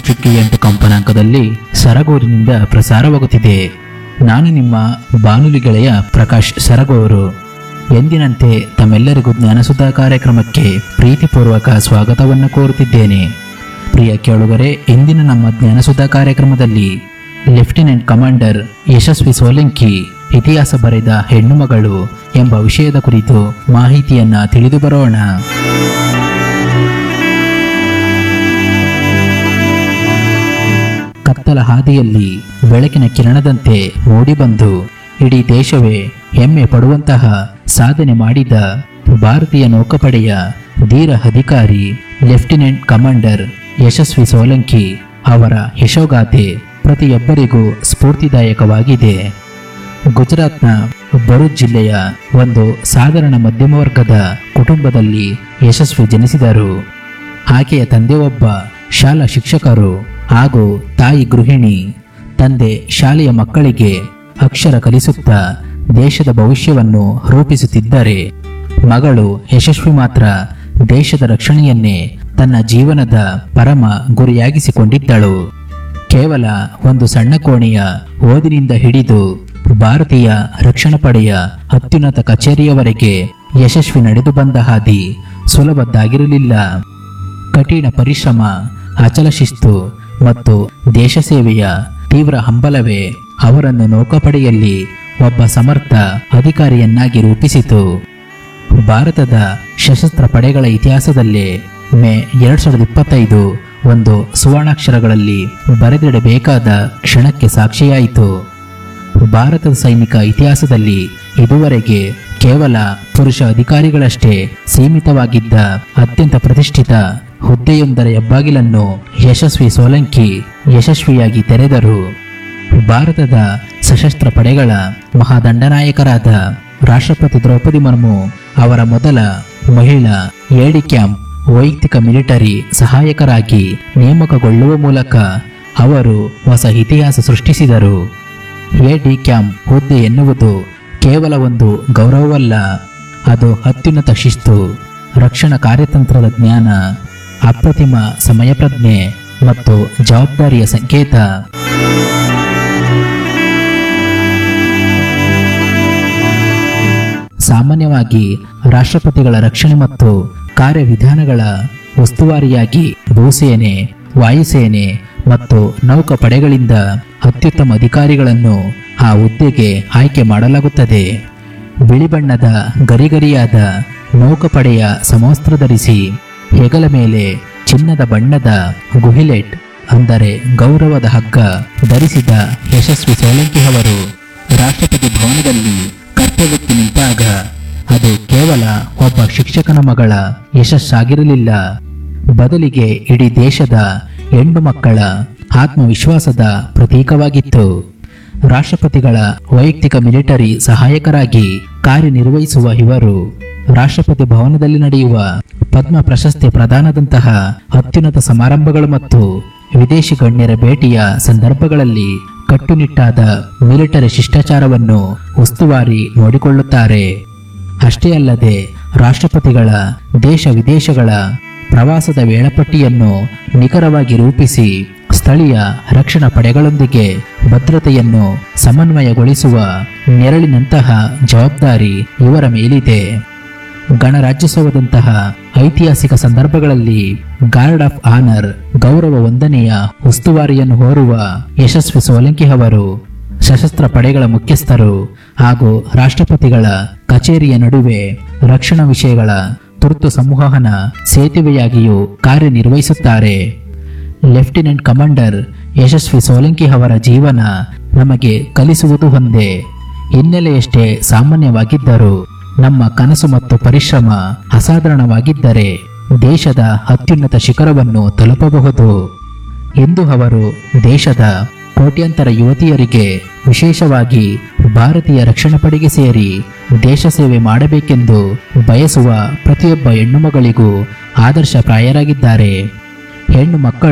ಚುಕ್ಕಿ ಎಂಟು ಕಂಪನಾಂಕದಲ್ಲಿ ಸರಗೂರಿನಿಂದ ಪ್ರಸಾರವಾಗುತ್ತಿದೆ ನಾನು ನಿಮ್ಮ ಬಾನುಲಿ ಗೆಳೆಯ ಪ್ರಕಾಶ್ ಸರಗೂರು ಎಂದಿನಂತೆ ತಮ್ಮೆಲ್ಲರಿಗೂ ಜ್ಞಾನಸುಧಾ ಕಾರ್ಯಕ್ರಮಕ್ಕೆ ಪ್ರೀತಿಪೂರ್ವಕ ಸ್ವಾಗತವನ್ನು ಕೋರುತ್ತಿದ್ದೇನೆ ಪ್ರಿಯ ಕೇಳುಗರೆ ಇಂದಿನ ನಮ್ಮ ಜ್ಞಾನಸುಧಾ ಕಾರ್ಯಕ್ರಮದಲ್ಲಿ ಲೆಫ್ಟಿನೆಂಟ್ ಕಮಾಂಡರ್ ಯಶಸ್ವಿ ಸೋಲಂಕಿ ಇತಿಹಾಸ ಬರೆದ ಹೆಣ್ಣು ಮಗಳು ಎಂಬ ವಿಷಯದ ಕುರಿತು ಮಾಹಿತಿಯನ್ನ ತಿಳಿದು ಬರೋಣ ಕತ್ತಲ ಹಾದಿಯಲ್ಲಿ ಬೆಳಕಿನ ಕಿರಣದಂತೆ ಮೂಡಿಬಂದು ಇಡೀ ದೇಶವೇ ಹೆಮ್ಮೆ ಪಡುವಂತಹ ಸಾಧನೆ ಮಾಡಿದ ಭಾರತೀಯ ನೌಕಾಪಡೆಯ ಧೀರ ಅಧಿಕಾರಿ ಲೆಫ್ಟಿನೆಂಟ್ ಕಮಾಂಡರ್ ಯಶಸ್ವಿ ಸೋಲಂಕಿ ಅವರ ಯಶೋಗಾಥೆ ಪ್ರತಿಯೊಬ್ಬರಿಗೂ ಸ್ಫೂರ್ತಿದಾಯಕವಾಗಿದೆ ಗುಜರಾತ್ನ ಭರೂಚ್ ಜಿಲ್ಲೆಯ ಒಂದು ಸಾಧಾರಣ ಮಧ್ಯಮ ವರ್ಗದ ಕುಟುಂಬದಲ್ಲಿ ಯಶಸ್ವಿ ಜನಿಸಿದರು ಆಕೆಯ ತಂದೆ ಒಬ್ಬ ಶಾಲಾ ಶಿಕ್ಷಕರು ಹಾಗೂ ತಾಯಿ ಗೃಹಿಣಿ ತಂದೆ ಶಾಲೆಯ ಮಕ್ಕಳಿಗೆ ಅಕ್ಷರ ಕಲಿಸುತ್ತಾ ದೇಶದ ಭವಿಷ್ಯವನ್ನು ರೂಪಿಸುತ್ತಿದ್ದರೆ ಮಗಳು ಯಶಸ್ವಿ ಮಾತ್ರ ದೇಶದ ರಕ್ಷಣೆಯನ್ನೇ ತನ್ನ ಜೀವನದ ಪರಮ ಗುರಿಯಾಗಿಸಿಕೊಂಡಿದ್ದಳು ಕೇವಲ ಒಂದು ಸಣ್ಣ ಕೋಣೆಯ ಓದಿನಿಂದ ಹಿಡಿದು ಭಾರತೀಯ ರಕ್ಷಣಾ ಪಡೆಯ ಅತ್ಯುನ್ನತ ಕಚೇರಿಯವರೆಗೆ ಯಶಸ್ವಿ ನಡೆದು ಬಂದ ಹಾದಿ ಸುಲಭದ್ದಾಗಿರಲಿಲ್ಲ ಕಠಿಣ ಪರಿಶ್ರಮ ಅಚಲ ಶಿಸ್ತು ಮತ್ತು ದೇಶ ಸೇವೆಯ ತೀವ್ರ ಹಂಬಲವೇ ಅವರನ್ನು ನೌಕಾಪಡೆಯಲ್ಲಿ ಒಬ್ಬ ಸಮರ್ಥ ಅಧಿಕಾರಿಯನ್ನಾಗಿ ರೂಪಿಸಿತು ಭಾರತದ ಸಶಸ್ತ್ರ ಪಡೆಗಳ ಇತಿಹಾಸದಲ್ಲೇ ಮೇ ಎರಡ್ ಸಾವಿರದ ಇಪ್ಪತ್ತೈದು ಒಂದು ಸುವರ್ಣಾಕ್ಷರಗಳಲ್ಲಿ ಬರೆದಿಡಬೇಕಾದ ಕ್ಷಣಕ್ಕೆ ಸಾಕ್ಷಿಯಾಯಿತು ಭಾರತದ ಸೈನಿಕ ಇತಿಹಾಸದಲ್ಲಿ ಇದುವರೆಗೆ ಕೇವಲ ಪುರುಷ ಅಧಿಕಾರಿಗಳಷ್ಟೇ ಸೀಮಿತವಾಗಿದ್ದ ಅತ್ಯಂತ ಪ್ರತಿಷ್ಠಿತ ಹುದ್ದೆಯೊಂದರ ಹೆಬ್ಬಾಗಿಲನ್ನು ಯಶಸ್ವಿ ಸೋಲಂಕಿ ಯಶಸ್ವಿಯಾಗಿ ತೆರೆದರು ಭಾರತದ ಸಶಸ್ತ್ರ ಪಡೆಗಳ ಮಹಾದಂಡನಾಯಕರಾದ ರಾಷ್ಟ್ರಪತಿ ದ್ರೌಪದಿ ಮುರ್ಮು ಅವರ ಮೊದಲ ಮಹಿಳಾ ಏಡಿ ಕ್ಯಾಂಪ್ ವೈಯಕ್ತಿಕ ಮಿಲಿಟರಿ ಸಹಾಯಕರಾಗಿ ನೇಮಕಗೊಳ್ಳುವ ಮೂಲಕ ಅವರು ಹೊಸ ಇತಿಹಾಸ ಸೃಷ್ಟಿಸಿದರು ಎಡಿ ಕ್ಯಾಂಪ್ ಹುದ್ದೆ ಎನ್ನುವುದು ಕೇವಲ ಒಂದು ಗೌರವವಲ್ಲ ಅದು ಅತ್ಯುನ್ನತ ಶಿಸ್ತು ರಕ್ಷಣಾ ಕಾರ್ಯತಂತ್ರದ ಜ್ಞಾನ ಅಪ್ರತಿಮ ಸಮಯ ಪ್ರಜ್ಞೆ ಮತ್ತು ಜವಾಬ್ದಾರಿಯ ಸಂಕೇತ ಸಾಮಾನ್ಯವಾಗಿ ರಾಷ್ಟ್ರಪತಿಗಳ ರಕ್ಷಣೆ ಮತ್ತು ಕಾರ್ಯವಿಧಾನಗಳ ಉಸ್ತುವಾರಿಯಾಗಿ ಭೂಸೇನೆ ವಾಯುಸೇನೆ ಮತ್ತು ನೌಕಾಪಡೆಗಳಿಂದ ಅತ್ಯುತ್ತಮ ಅಧಿಕಾರಿಗಳನ್ನು ಆ ಹುದ್ದೆಗೆ ಆಯ್ಕೆ ಮಾಡಲಾಗುತ್ತದೆ ಬಿಳಿ ಬಣ್ಣದ ಗರಿಗರಿಯಾದ ನೌಕಾಪಡೆಯ ಸಮವಸ್ತ್ರ ಧರಿಸಿ ಹೆಗಲ ಮೇಲೆ ಚಿನ್ನದ ಬಣ್ಣದ ಗುಹಿಲೆಟ್ ಅಂದರೆ ಗೌರವದ ಹಗ್ಗ ಧರಿಸಿದ ಯಶಸ್ವಿ ಸೋಲಂಕಿ ಅವರು ರಾಷ್ಟ್ರಪತಿ ಭವನದಲ್ಲಿ ಕರ್ತವ್ಯಕ್ಕೆ ನಿಂತಾಗ ಅದು ಕೇವಲ ಒಬ್ಬ ಶಿಕ್ಷಕನ ಮಗಳ ಯಶಸ್ಸಾಗಿರಲಿಲ್ಲ ಬದಲಿಗೆ ಇಡೀ ದೇಶದ ಹೆಣ್ಣು ಮಕ್ಕಳ ಆತ್ಮವಿಶ್ವಾಸದ ಪ್ರತೀಕವಾಗಿತ್ತು ರಾಷ್ಟ್ರಪತಿಗಳ ವೈಯಕ್ತಿಕ ಮಿಲಿಟರಿ ಸಹಾಯಕರಾಗಿ ಕಾರ್ಯನಿರ್ವಹಿಸುವ ಇವರು ರಾಷ್ಟ್ರಪತಿ ಭವನದಲ್ಲಿ ನಡೆಯುವ ಪದ್ಮ ಪ್ರಶಸ್ತಿ ಪ್ರದಾನದಂತಹ ಅತ್ಯುನ್ನತ ಸಮಾರಂಭಗಳು ಮತ್ತು ವಿದೇಶಿ ಗಣ್ಯರ ಭೇಟಿಯ ಸಂದರ್ಭಗಳಲ್ಲಿ ಕಟ್ಟುನಿಟ್ಟಾದ ಮಿಲಿಟರಿ ಶಿಷ್ಟಾಚಾರವನ್ನು ಉಸ್ತುವಾರಿ ನೋಡಿಕೊಳ್ಳುತ್ತಾರೆ ಅಷ್ಟೇ ಅಲ್ಲದೆ ರಾಷ್ಟ್ರಪತಿಗಳ ದೇಶ ವಿದೇಶಗಳ ಪ್ರವಾಸದ ವೇಳಾಪಟ್ಟಿಯನ್ನು ನಿಖರವಾಗಿ ರೂಪಿಸಿ ಸ್ಥಳೀಯ ರಕ್ಷಣಾ ಪಡೆಗಳೊಂದಿಗೆ ಭದ್ರತೆಯನ್ನು ಸಮನ್ವಯಗೊಳಿಸುವ ನೆರಳಿನಂತಹ ಜವಾಬ್ದಾರಿ ಇವರ ಮೇಲಿದೆ ಗಣರಾಜ್ಯೋತ್ಸವದಂತಹ ಐತಿಹಾಸಿಕ ಸಂದರ್ಭಗಳಲ್ಲಿ ಗಾರ್ಡ್ ಆಫ್ ಆನರ್ ಗೌರವ ವಂದನೆಯ ಉಸ್ತುವಾರಿಯನ್ನು ಹೊರುವ ಯಶಸ್ವಿ ಸೋಲಂಕಿ ಅವರು ಸಶಸ್ತ್ರ ಪಡೆಗಳ ಮುಖ್ಯಸ್ಥರು ಹಾಗೂ ರಾಷ್ಟ್ರಪತಿಗಳ ಕಚೇರಿಯ ನಡುವೆ ರಕ್ಷಣಾ ವಿಷಯಗಳ ತುರ್ತು ಸಂವಹನ ಸೇತುವೆಯಾಗಿಯೂ ಕಾರ್ಯನಿರ್ವಹಿಸುತ್ತಾರೆ ಲೆಫ್ಟಿನೆಂಟ್ ಕಮಾಂಡರ್ ಯಶಸ್ವಿ ಸೋಲಂಕಿ ಅವರ ಜೀವನ ನಮಗೆ ಕಲಿಸುವುದು ಒಂದೇ ಹಿನ್ನೆಲೆಯಷ್ಟೇ ಸಾಮಾನ್ಯವಾಗಿದ್ದರು ನಮ್ಮ ಕನಸು ಮತ್ತು ಪರಿಶ್ರಮ ಅಸಾಧಾರಣವಾಗಿದ್ದರೆ ದೇಶದ ಅತ್ಯುನ್ನತ ಶಿಖರವನ್ನು ತಲುಪಬಹುದು ಎಂದು ಅವರು ದೇಶದ ಕೋಟ್ಯಾಂತರ ಯುವತಿಯರಿಗೆ ವಿಶೇಷವಾಗಿ ಭಾರತೀಯ ರಕ್ಷಣಾ ಪಡೆಗೆ ಸೇರಿ ದೇಶ ಸೇವೆ ಮಾಡಬೇಕೆಂದು ಬಯಸುವ ಪ್ರತಿಯೊಬ್ಬ ಹೆಣ್ಣು ಮಗಳಿಗೂ ಆದರ್ಶಪ್ರಾಯರಾಗಿದ್ದಾರೆ ಹೆಣ್ಣು ಮಕ್ಕಳು